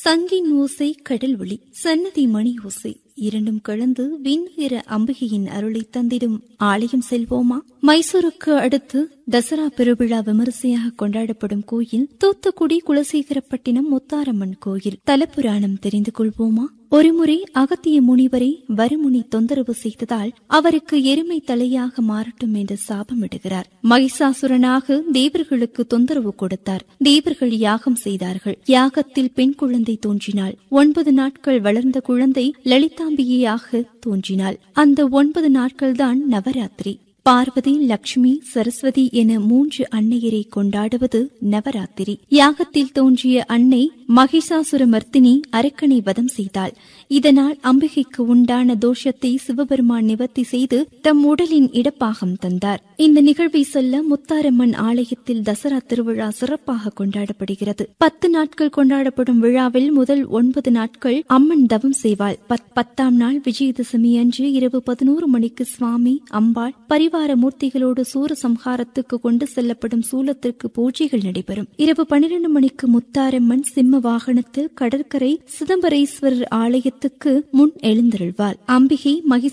சங்கின் ஓசை கடல் ஒளி சன்னதி மணி ஓசை இரண்டும் கலந்து விண்ணுயர அம்பிகையின் அருளை தந்திடும் ஆலயம் செல்வோமா மைசூருக்கு அடுத்து தசரா பெருவிழா விமரிசையாக கொண்டாடப்படும் கோயில் தூத்துக்குடி குலசேகரப்பட்டினம் முத்தாரம்மன் கோயில் தலப்புராணம் தெரிந்து கொள்வோமா ஒருமுறை அகத்திய முனிவரை வருமுனி தொந்தரவு செய்ததால் அவருக்கு எருமை தலையாக மாறட்டும் என்று சாபமிடுகிறார் மகிஷாசுரனாக தேவர்களுக்கு தொந்தரவு கொடுத்தார் தேவர்கள் யாகம் செய்தார்கள் யாகத்தில் பெண் குழந்தை தோன்றினாள் ஒன்பது நாட்கள் வளர்ந்த குழந்தை லலிதாம்பிகையாக தோன்றினாள் அந்த ஒன்பது நாட்கள்தான் நவராத்திரி பார்வதி லட்சுமி சரஸ்வதி என மூன்று அன்னையரை கொண்டாடுவது நவராத்திரி யாகத்தில் தோன்றிய அன்னை மகிஷாசுரமர்த்தினி அரக்கனை வதம் செய்தாள் இதனால் அம்பிகைக்கு உண்டான தோஷத்தை சிவபெருமான் நிவர்த்தி செய்து தம் உடலின் இடப்பாகம் தந்தார் இந்த நிகழ்வை சொல்ல முத்தாரம்மன் ஆலயத்தில் தசரா திருவிழா சிறப்பாக கொண்டாடப்படுகிறது பத்து நாட்கள் கொண்டாடப்படும் விழாவில் முதல் ஒன்பது நாட்கள் அம்மன் தவம் செய்வாள் பத்தாம் நாள் விஜயதசமி அன்று இரவு பதினோரு மணிக்கு சுவாமி அம்பாள் பரிவார மூர்த்திகளோடு சூர சம்ஹாரத்துக்கு கொண்டு செல்லப்படும் சூலத்திற்கு பூஜைகள் நடைபெறும் இரவு பனிரெண்டு மணிக்கு முத்தாரம்மன் சிம்ம வாகனத்தில் கடற்கரை சிதம்பரேஸ்வரர் ஆலயத்துக்கு முன் எழுந்தருள்வாள் அம்பிகை மகி